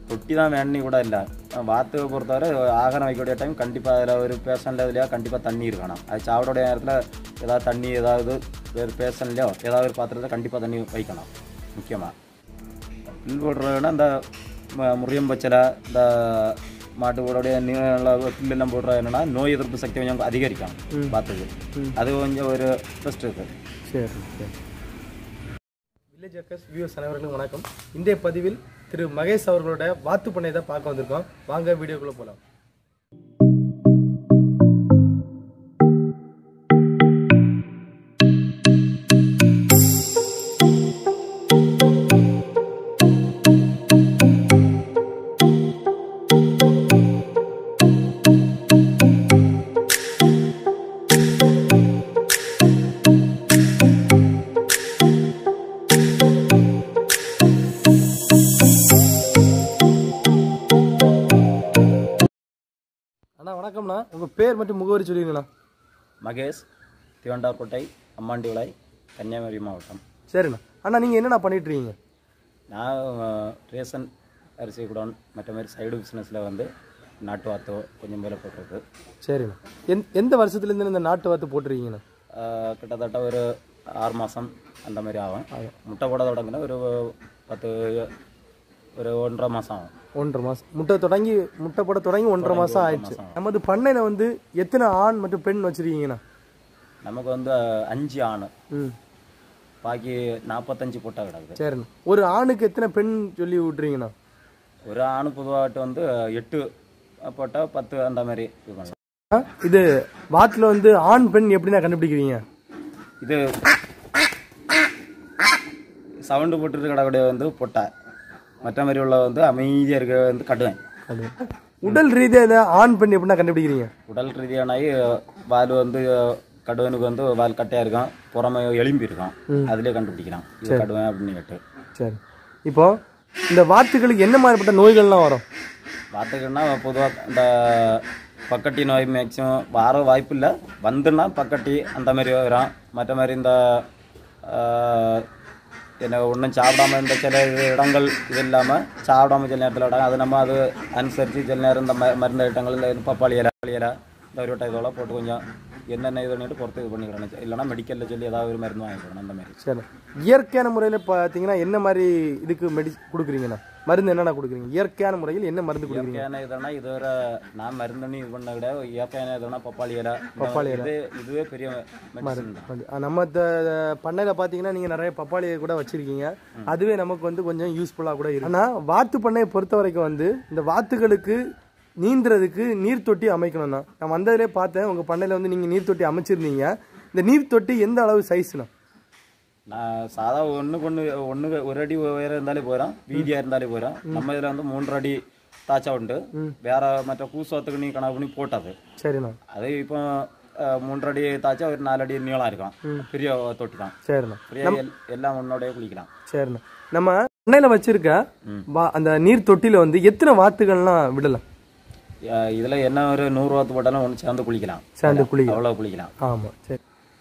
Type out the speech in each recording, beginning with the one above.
தொட்டி தான் வேணும்னு கூட இல்லை வாத்து பொறுத்தவரை ஆகாரம் வைக்கக்கூடிய டைம் கண்டிப்பாக அதில் ஒரு பேஷனில் இதுலையோ கண்டிப்பாக தண்ணி இருக்கணும் அது சாப்பிடக்கூடிய நேரத்தில் ஏதாவது தண்ணி ஏதாவது வேறு பேஷன்லையோ ஏதாவது ஒரு பாத்திரத்தில் கண்டிப்பாக தண்ணி வைக்கணும் முக்கியமாக புல் போடுறதுனா இந்த ம- முறியம் பச்சலை இந்த மாட்டு கூடோடைய நீள புல்லெல்லாம் போடுறது என்னன்னா நோய் எதிர்ப்பு சக்தி கொஞ்சம் அதிகரிக்கும் வாத்துக்கு அது கொஞ்சம் ஒரு பெஸ்ட் இருக்குது சரி சரி வில்லேஜ் அக்கஸ் வியூஸ் அனைவர்களுக்கும் வணக்கம் இன்றைய பதிவில் திரு மகேஷ் அவர்களோட வாத்து பண்ணை தான் பார்க்க வந்திருக்கோம் வாங்க வீடியோக்குள்ளே போகலாம் அண்ணா வணக்கம்ண்ணா உங்கள் பேர் மற்றும் முகவரி சொல்லிடுங்கண்ணா மகேஷ் திவண்டார்கோட்டை அம்மாண்டி விளை கன்னியாகுமரி மாவட்டம் சரிண்ணா அண்ணா நீங்கள் என்னண்ணா பண்ணிட்டு இருக்கீங்க நான் அஹ், ரேஷன் அரிசி குடோன் மற்ற மாதிரி சைடு பிஸ்னஸில் வந்து நாட்டு வாத்தோ கொஞ்சம் மேலே போட்டிருக்கு சரிண்ணா எந் எந்த வருஷத்துலேருந்து இந்த நாட்டு வாத்து போட்டிருக்கீங்கண்ணா அஹ், கிட்டத்தட்ட ஒரு ஆறு மாதம் அந்த மாதிரி ஆகும் முட்டை போட தொடங்கினா ஒரு பத்து ஒரு ஒன்றரை மாதம் ஆகும் ஒன்றரை மாதம் முட்டை தொடங்கி முட்டை போட தொடங்கி ஒன்றரை மாதம் ஆயிடுச்சு நமது பண்ணையில் வந்து எத்தனை ஆண் மற்றும் பெண் வச்சுருக்கீங்கண்ணா நமக்கு வந்து அஹ், அஞ்சு ஆண் ம் பாக்கி நாற்பத்தஞ்சு பொட்டை கிடக்குது சரிண்ணா ஒரு ஆணுக்கு எத்தனை பெண் சொல்லி விட்றீங்கண்ணா ஒரு ஆண் பொதுவாகட்டு வந்து எட்டு போட்டால் பத்து அந்த மாதிரி இது பண்ணுவோம் ஆ, இது வாத்தில் வந்து ஆண் பெண் எப்படிண்ணா கண்டுபிடிக்கிறீங்க இது சவுண்டு போட்டுட்டு கிடக்கூடிய வந்து பொட்டை மற்ற மாதிரி உள்ள வந்து அமைதியாக இருக்க வந்து கட்டுவேன் உடல் ரீதியாக இதை ஆண் பெண் எப்படிண்ணா கண்டுபிடிக்கிறீங்க உடல் ரீதியானாயி வால் வந்து கடுவனுக்கு வந்து வால் கட்டையாக இருக்கும் புறமை எலும்பி இருக்கும் அதிலே கண்டுபிடிக்கிறான் இது கடுவேன் அப்படின்னு கேட்டு சரி இப்போ இந்த வாத்துகளுக்கு என்ன மாதிரிப்பட்ட நோய்கள்லாம் வரும் பார்த்துக்கிட்டோன்னா பொதுவாக இந்த பக்கட்டி நோய் மேக்ஸிமம் வர வாய்ப்பு இல்லை வந்துன்னா பக்கட்டி அந்த மாதிரி வரும் மற்ற மாதிரி இந்த ஆஹ், என்ன ஒன்றும் சாப்பிடாம இருந்த சில இது இடங்கள் இது இல்லாமல் சாப்பிடாம சில நேரத்தில் இடம் அது நம்ம அது அனுசரித்து சில நேரம் இந்த ம மருந்து ஐட்டங்கள் இந்த பப்பாளி இலை பப்பாளி இலை இந்த ஒரு வட்டை இதெல்லாம் போட்டு கொஞ்சம் என்னென்ன இது பண்ணிட்டு பொறுத்து இது பண்ணிக்கிறேன் இல்லைன்னா மெடிக்கலில் சொல்லி ஏதாவது ஒரு மருந்து வாங்கிக்கிறேன் அந்த மாதிரி சரி இயற்கையான முறையில் பார்த்தீங்கன்னா என்ன மாதிரி இதுக்கு மெடி கொடுக்குறீங்கண்ணா மருந்து என்னென்ன கொடுக்குறீங்க இயற்கையான முறையில் என்ன மருந்து கொடுக்குறீங்க இயற்கையான இதுனா இதுவரை நான் மருந்தண்ணி இது பண்ண விட இயற்கையான இதுனா பப்பாளி இலை பப்பாளி இது இதுவே பெரிய மெடிசன் தான் வந்து, அஹ் நம்ம பண்ணையில் பார்த்தீங்கன்னா நீங்கள் நிறைய பப்பாளி கூட வச்சுருக்கீங்க அதுவே நமக்கு வந்து கொஞ்சம் யூஸ்ஃபுல்லாக கூட இருக்கு ஆனால் வாத்து பண்ணையை பொறுத்த வரைக்கும் வந்து இந்த வாத்துகளுக்கு நீந்துறதுக்கு நீர் தொட்டி அமைக்கணும்ண்ணா நான் வந்ததிலே பார்த்தேன் உங்கள் பண்ணையில் வந்து நீங்கள் நீர் தொட்டி அமைச்சிருந்தீங்க இந்த நீர் தொட்டி எந்த அளவு சைஸ்ண்ணா நான் சாதா ஒன்றுக்கு ஒன்று ஒன்று ஒரு அடி உயரம் இருந்தாலே போயிடும் வீதியாக இருந்தாலே போயிடும் நம்ம இதில் வந்து மூன்று அடி தாச்சா உண்டு வேற மற்ற கூசத்துக்கு நீ கணக்கு பண்ணி போட்டது சரிண்ணா அது அது இப்போ அஹ், மூன்று அடி தாச்சா ஒரு நாலு அடி நீளம் இருக்கும் பெரிய தொட்டி தான் சரிண்ணா பெரிய எல்- எல்லாம் உன்னோடய குளிக்கலாம் சரிண்ணா நம்ம பண்ணையில் வச்சிருக்க வா அந்த நீர் தொட்டியில் வந்து எத்தனை வாத்துகள்லாம் விடலாம் அஹ், இதுல என்ன ஒரு நூறு வாத்து போட்டாலும் ஒன்று சேர்ந்து குளிக்கலாம் சேர்ந்து குளிக்க அவ்வளோ குளிக்கலாம் ஆமாம் சரி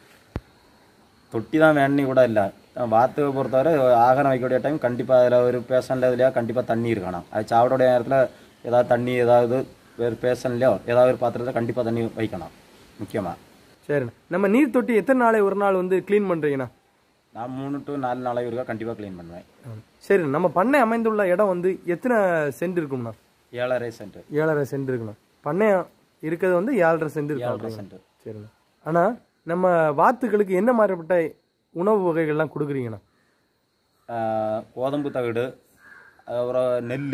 தொட்டி தான் வேணும்னு கூட இல்லை வாத்து பொறுத்தவரை ஆகாரம் வைக்கக்கூடிய டைம் கண்டிப்பாக அதில் ஒரு பேஷனில் இதுலையோ கண்டிப்பாக தண்ணி இருக்கணும் அது சாப்பிடக்கூடிய நேரத்தில் ஏதாவது தண்ணி ஏதாவது வேறு பேஷன்லையோ ஏதாவது ஒரு பாத்திரத்தில் கண்டிப்பாக தண்ணி வைக்கணும் முக்கியமாக சரிண்ணா நம்ம நீர் தொட்டி எத்தனை நாளை ஒரு நாள் வந்து க்ளீன் பண்ணுறீங்கண்ணா நான் மூணு டு நாலு நாளைக்கு இருக்கா கண்டிப்பாக க்ளீன் பண்ணுவேன் சரி நம்ம பண்ணை அமைந்துள்ள இடம் வந்து எத்தனை சென்ட் இருக்கும்ண்ணா ஏழரை சென்ட் ஏழரை சென்ட் இருக்குண்ணா பண்ணை இருக்கிறது வந்து ஏழரை சென்ட் இருக்கும் ஏழரை சென்ட் சரிண்ணா ஆனால் நம்ம வாத்துகளுக்கு என்ன மாதிரிப்பட்ட உணவு வகைகள்லாம் கொடுக்குறீங்கண்ணா கோதம்பு தவிடு அப்புறம் நெல்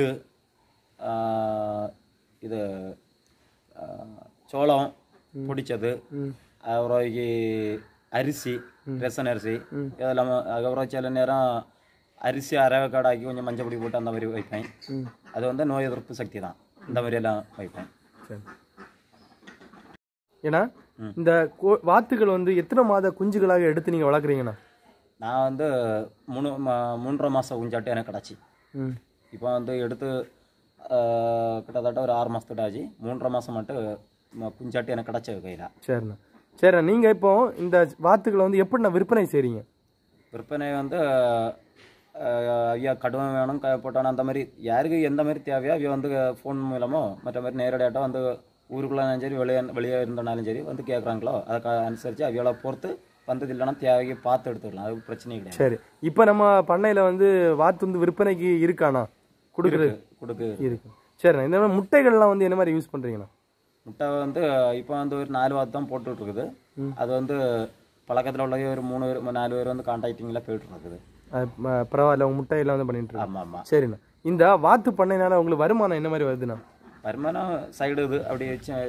இது ஆஹ், சோளம் பிடிச்சது அப்புறம் இ அரிசி ரேஷன் அரிசி இதெல்லாம் அதுக்கப்புறம் சில நேரம் அரிசி அரவக்காடாக்கி கொஞ்சம் மஞ்சள் பொடி போட்டு அந்த மாதிரி வைப்பேன் அது வந்து நோய் எதிர்ப்பு சக்தி தான் இந்த மாதிரி எல்லாம் வைப்பேன் சரி ஏன்னா இந்த கோ வாத்துகள் வந்து எத்தனை மாத குஞ்சுகளாக எடுத்து நீங்கள் வளர்க்குறீங்கண்ணா நான் வந்து மூணு மா- மூன்றரை மாதம் குஞ்சாட்டு எனக்கு கிடச்சி ம் இப்போ வந்து எடுத்து ஆஹ், கிட்டத்தட்ட ஒரு ஆறு மாதத்துக்கு ஆச்சு மூன்றரை மாதம் மட்டும் ம- குஞ்சாட்டு எனக்கு கிடச்ச கையில் சரிண்ணா சரிண்ணா நீங்கள் இப்போ இந்த வாத்துக்களை வந்து எப்படிண்ணா விற்பனை செய்கிறீங்க விற்பனை வந்து அஹ், ஐயா கடுமை வேணும் க போட்டானோ அந்த மாதிரி யாருக்கு எந்த மாதிரி தேவையோ அவைய வந்து ஃபோன் மூலமோ மற்ற மாதிரி நேரடியாட்டம் வந்து ஊருக்குள்ளே சரி வெளியே வெளியே இருந்தனாலும் சரி வந்து கேட்குறாங்களோ அதுக்கு அனுசரித்து அவையோட பொறுத்து வந்தது இல்லைன்னா தேவைக்கு பார்த்து எடுத்துக்கலாம் அது பிரச்சனை கிடையாது சரி இப்போ நம்ம பண்ணையில் வந்து வாத்து வந்து விற்பனைக்கு இருக்காண்ணா கொடுக்குறது கொடுக்கு இருக்கு சரிண்ணா இந்த மாதிரி முட்டைகள்லாம் வந்து என்ன மாதிரி யூஸ் பண்ணுறீங்கண்ணா முட்டை வந்து இப்போ வந்து ஒரு நாலு வாத்து தான் போட்டுட்டு இருக்குது அது வந்து பழக்கத்தில் உள்ள ஒரு மூணு பேர் நாலு பேர் வந்து கான்டாக்டிங்கில் போயிட்டு இருக்குது அது, ம- பரவாயில்ல உங்க முட்டையெல்லாம் வந்து பண்ணிட்டு இருக்கோம் ஆமாம் ஆமாம் சரிண்ணா இந்த வாத்து பண்ணைனால உங்களுக்கு வருமானம் என்ன மாதிரி வருதுண்ணா வருமானம் சைடு இது அப்படி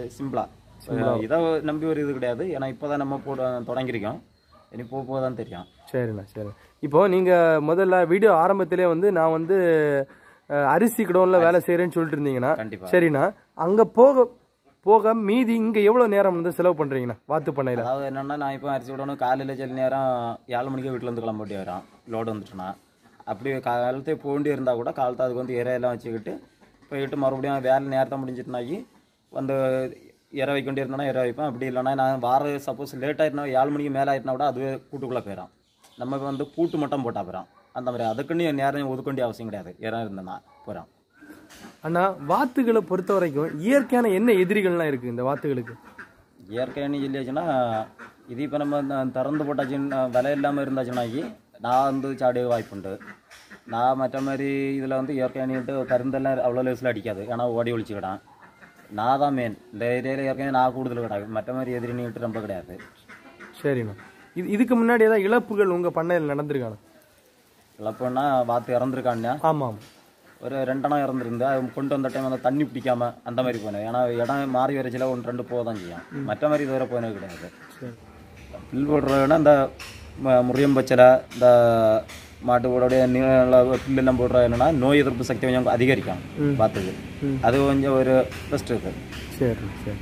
சிம்பிளாக இதை நம்பி ஒரு இது கிடையாது ஏன்னா இப்போ தான் நம்ம போட தொடங்கியிருக்கோம் இனி போக போக தான் தெரியும் சரிண்ணா சரி இப்போ நீங்கள் முதல்ல வீடியோ ஆரம்பத்திலே வந்து நான் வந்து அஹ், அரிசி குடோனில் வேலை செய்கிறேன்னு சொல்லிட்டு இருந்தீங்கன்னா கண்டிப்பாக சரிண்ணா அங்கே போக போக மீதி இங்கே எவ்வளோ நேரம் வந்து செலவு பண்ணுறீங்கண்ணா வாத்து பண்ணையில் அதாவது என்னன்னா நான் இப்போ அரிசி விடணும் காலையில் சில நேரம் ஏழு மணிக்கு வீட்டில் இருந்து கிளம்ப வேண்டி வரோம் லோடு வந்துட்டுனா அப்படி காலத்தை போண்டி இருந்தால் கூட காலத்தை அதுக்கு வந்து இறையெல்லாம் வச்சுக்கிட்டு போயிட்டு மறுபடியும் வேலை நேரத்தை முடிஞ்சிட்டுனாக்கி வந்து இறை வைக்க வேண்டி இருந்தோன்னா இறை வைப்பேன் அப்படி இல்லைன்னா நான் வார சப்போஸ் லேட் ஆயிருந்தா ஏழு மணிக்கு மேலே ஆயிருந்தா கூட அதுவே கூட்டுக்குள்ளே போயிடும் நமக்கு வந்து கூட்டு மட்டும் போட்டால் போயிடும் அந்த மாதிரி அதுக்குன்னு நேரம் ஒதுக்க வேண்டிய அவசியம் கிடையாது இறை இருந்தேன்னா போகிறோம் அண்ணா வாத்துகளை பொறுத்த வரைக்கும் இயற்கையான என்ன எதிரிகள்லாம் இருக்குது இந்த வாத்துகளுக்கு இயற்கைன்னு சொல்லியாச்சுன்னா இது இப்போ நம்ம இந்த திறந்து போட்டாச்சுன்னா விலை இல்லாமல் இருந்தாச்சுன்னாக்கி நான் வந்து சாடிய வாய்ப்புண்டு நான் மற்ற மாதிரி இதில் வந்து இயற்கையானிட்டு கருந்தெல்லாம் அவ்வளோ லேஸில் அடிக்காது ஏன்னா ஓடி ஒழிச்சுக்கிடான் நான் தான் மெயின் இந்த ஏரியாவில் இயற்கையாக நான் கூடுதல் கிடையாது மற்ற மாதிரி எதிரி நீட்டு ரொம்ப கிடையாது சரிண்ணா இது இதுக்கு முன்னாடி ஏதாவது இழப்புகள் உங்கள் பண்ணையில் நடந்திருக்காண்ணா இழப்புன்னா வாத்து இறந்துருக்கான்னா ஆமாம் ஒரு ரெண்டெண்ணம் இறந்துருந்து அது கொண்டு வந்த டைம் அந்த தண்ணி பிடிக்காம அந்த மாதிரி போனேன் ஏன்னா இடம் மாறி வரைச்சில ஒன்று ரெண்டு போக தான் செய்யும் மற்ற மாதிரி இதுவரை போனது கிடையாது சரி புல் போடுறதுனா இந்த ம- முறியம் பச்சலை இந்த மாட்டு கூடோடைய நீள புல்லெல்லாம் போடுறது என்னன்னா நோய் எதிர்ப்பு சக்தி கொஞ்சம் அதிகரிக்கும் பார்த்துக்கு அது கொஞ்சம் ஒரு பெஸ்ட் இருக்கு சரி சரி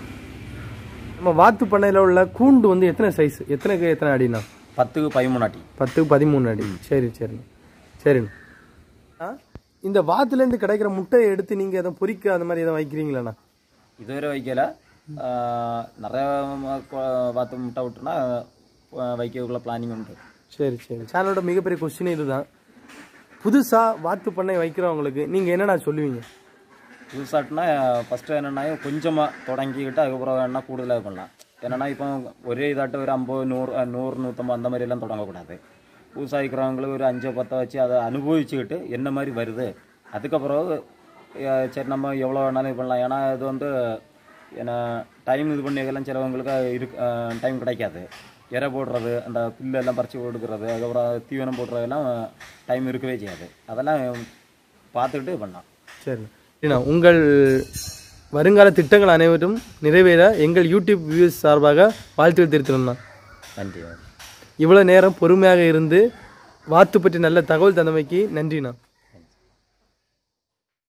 நம்ம வாத்து பண்ணையில் உள்ள கூண்டு வந்து எத்தனை சைஸ் எத்தனைக்கு எத்தனை அடிண்ணா பத்துக்கு பதிமூணு அடி பத்துக்கு பதிமூணு அடி சரி சரிண்ணா சரிண்ணா ஆ, இந்த வாத்துலேருந்து கிடைக்கிற முட்டையை எடுத்து நீங்கள் எதுவும் பொரிக்க அந்த மாதிரி எதுவும் வைக்கிறீங்களாண்ணா இதுவரை வைக்கல ஆஹ், நிறைய ம- கொ- வாத்து முட்டை விட்டுனா வைக்கக்குள்ள பிளானிங் உண்டு சரி சரி சேனலோட மிகப்பெரிய கொஸ்டின் இதுதான் புதுசாக வாத்து பண்ணை வைக்கிறவங்களுக்கு நீங்கள் என்னண்ணா சொல்லுவீங்க புதுசாட்டினா ஃபஸ்ட்டு என்னென்னா கொஞ்சமாக தொடங்கிக்கிட்டு அதுக்கப்புறம் வேணா கூடுதலாக பண்ணலாம் என்னென்னா இப்போ ஒரே இதாட்ட ஒரு ஐம்பது நூறு அஹ், நூறு நூற்றம்பது அந்த மாதிரிலாம் தொடங்கக்கூடாது புதுசாக இருக்கிறவங்களுக்கு ஒரு அஞ்சு பத்தை வச்சு அதை அனுபவிச்சுக்கிட்டு என்ன மாதிரி வருது அதுக்கப்புறம் அஹ், சரி நம்ம எவ்வளோ வேணாலும் இது பண்ணலாம் ஏன்னா இது வந்து ஏன்னா டைம் இது பண்ணிக்கலாம் சிலவங்களுக்கு இருக்கு டைம் கிடைக்காது இறை போடுறது அந்த புல்லு எல்லாம் பறித்து கொடுக்குறது அதுக்கப்புறம் தீவனம் போடுறதெல்லாம் டைம் இருக்கவே செய்யாது அதெல்லாம் பார்த்துக்கிட்டு பண்ணலாம் சரி ஏன்னா உங்கள் வருங்கால திட்டங்கள் அனைவரும் நிறைவேற எங்கள் யூடியூப் வியூஸ் சார்பாக வாழ்த்துக்கள் தெரிவித்துள்ளோம்ண்ணா நன்றி இவ்வளோ நேரம் பொறுமையாக இருந்து வாத்து பற்றி நல்ல தகவல் தந்தமைக்கு நன்றிண்ணா